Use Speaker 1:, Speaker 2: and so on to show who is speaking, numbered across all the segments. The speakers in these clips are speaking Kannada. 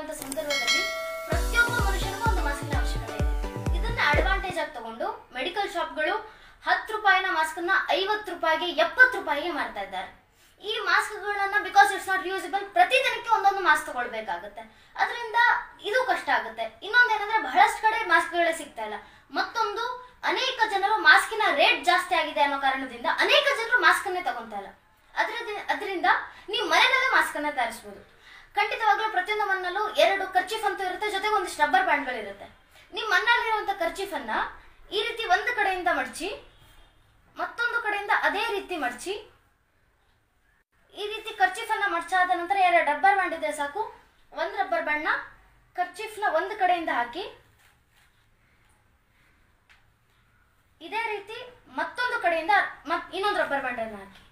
Speaker 1: ಇರುವಂತ ಸಂದರ್ಭದಲ್ಲಿ ಪ್ರತಿಯೊಬ್ಬ ಮನುಷ್ಯನಿಗೂ ಒಂದು ಮಾಸ್ಕಿನ ಅವಶ್ಯಕತೆ ಇದೆ ಇದನ್ನ ಅಡ್ವಾಂಟೇಜ್ ಆಗಿ ತಗೊಂಡು ಮೆಡಿಕಲ್ ಶಾಪ್ಗಳು ಹತ್ತು ರೂಪಾಯಿನ ಮಾಸ್ಕ್ ಅನ್ನ ಐವತ್ತು ರೂಪಾಯಿಗೆ ಎಪ್ಪತ್ತು ರೂಪಾಯಿಗೆ ಮಾರ್ತಾ ಇದ್ದಾರೆ ಈ ಮಾಸ್ಕ್ಗಳನ್ನ ಬಿಕಾಸ್ ಇಟ್ಸ್ ನಾಟ್ ಯೂಸಿಬಲ್ ಪ್ರತಿದಿನಕ್ಕೆ ಒಂದೊಂದು ಮಾಸ್ಕ್ ತಗೊಳ್ಬೇಕಾಗುತ್ತೆ ಅದರಿಂದ ಇದು ಕಷ್ಟ ಆಗುತ್ತೆ ಇನ್ನೊಂದೇನಂದ್ರೆ ಬಹಳಷ್ಟು ಕಡೆ ಮಾಸ್ಕ್ಗಳೇ ಸಿಗ್ತಾ ಇಲ್ಲ ಮತ್ತೊಂದು ಅನೇಕ ಜನರು ಮಾಸ್ಕಿನ ರೇಟ್ ಜಾಸ್ತಿ ಆಗಿದೆ ಅನ್ನೋ ಕಾರಣದಿಂದ ಅನೇಕ ಜನರು ಮಾಸ್ಕ್ ಅನ್ನೇ ತಗೊಂತಾ ಇಲ್ಲ ಅದರಿಂದ ಅದರಿಂದ ನೀವು ಮನೆಯಲ್ಲೇ ಮಾಸ್ಕ್ ಅನ್ನ ತಯಾರಿಸಬಹುದು ಖಂಡಿತವಾಗ್ಲೂ ಪ್ರತಿಯೊಂದು ಮನೆಯಲ್ಲೂ ಎರಡು ಕರ್ಚೀಫ್ ಅಂತ ಇರುತ್ತೆ ಜೊತೆಗೆ ಒಂದಿಷ್ಟು ರಬ್ಬರ್ ಬ್ಯಾಂಡ್ಗಳಿರುತ್ತೆ ನಿಮ್ಮ ಮನೆಯಲ್ಲಿರುವಂತ ಕರ್ಚೀಫ್ ಅನ್ನ ಈ ರೀತಿ ಒಂದು ಕಡೆಯಿಂದ ಮಡಚಿ ಮತ್ತೊಂದು ಕಡೆಯಿಂದ ಅದೇ ರೀತಿ ಮಡಚಿ ಈ ರೀತಿ ಕರ್ಚೀಫ್ ಅನ್ನ ಮಡ್ಚಾದ ನಂತರ ಎರಡು ರಬ್ಬರ್ ಬ್ಯಾಂಡ್ ಇದೆ ಸಾಕು ಒಂದು ರಬ್ಬರ್ ಬ್ಯಾಂಡ್ ನ ಕರ್ಚೀಫ್ ನ ಒಂದು ಕಡೆಯಿಂದ ಹಾಕಿ ಇದೇ ರೀತಿ ಮತ್ತೊಂದು ಕಡೆಯಿಂದ ಮತ್ ಇನ್ನೊಂದು ರಬ್ಬರ್ ಬ್ಯಾಂಡ್ ಅನ್ನು ಹಾಕಿ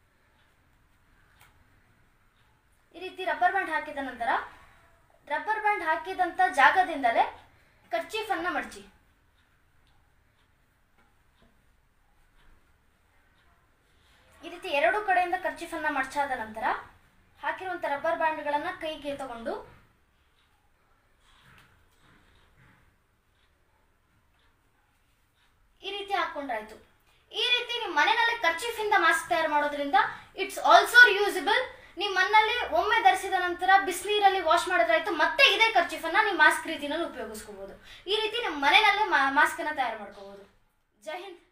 Speaker 1: ಈ ರೀತಿ ರಬ್ಬರ್ ಬ್ಯಾಂಡ್ ಹಾಕಿದ ನಂತರ ರಬ್ಬರ್ ಬ್ಯಾಂಡ್ ಹಾಕಿದಂತ ಜಾಗದಿಂದಲೇ ಕರ್ಚೀಫ್ ಅನ್ನ ಮಡಚಿ ಈ ರೀತಿ ಎರಡು ಕಡೆಯಿಂದ ಕರ್ಚೀಫ್ ಅನ್ನ ಮಡಚಾದ ನಂತರ ಹಾಕಿರುವಂತ ರಬ್ಬರ್ ಬ್ಯಾಂಡ್ಗಳನ್ನ ಕೈಗೆ ತಗೊಂಡು ಈ ರೀತಿ ಹಾಕೊಂಡ್ರಾಯ್ತು ಈ ರೀತಿ ನಿಮ್ಮ ಮನೆಯಲ್ಲಿ ಕರ್ಚೀಫ್ ಇಂದ ಮಾಸ್ಕ್ ತಯಾರು ಮಾಡೋದ್ರಿಂದ ಇಟ್ಸ್ ಆಲ್ಸೋ ಯೂಸಿಬಲ್ ನಿಮ್ಮ ಮನೆಯಲ್ಲಿ ಒಮ್ಮೆ ಧರಿಸಿದ ನಂತರ ಬಿಸಿನೀರಲ್ಲಿ ವಾಶ್ ಮಾಡಿದ್ರಾಯ್ತು ಮತ್ತೆ ಇದೇ ಕರ್ಚೀಫ್ ಅನ್ನ ನೀವು ಮಾಸ್ಕ್ ರೀತಿನಲ್ಲಿ ಉಪಯೋಗಿಸ್ಕೋಬಹುದು ಈ ರೀತಿ ನಿಮ್ಮ ಮನೆಯಲ್ಲೇ ಮಾಸ್ಕ್ ಅನ್ನ ತಯಾರು ಮಾಡ್ಕೋಬಹುದು ಜೈ ಹಿಂದ್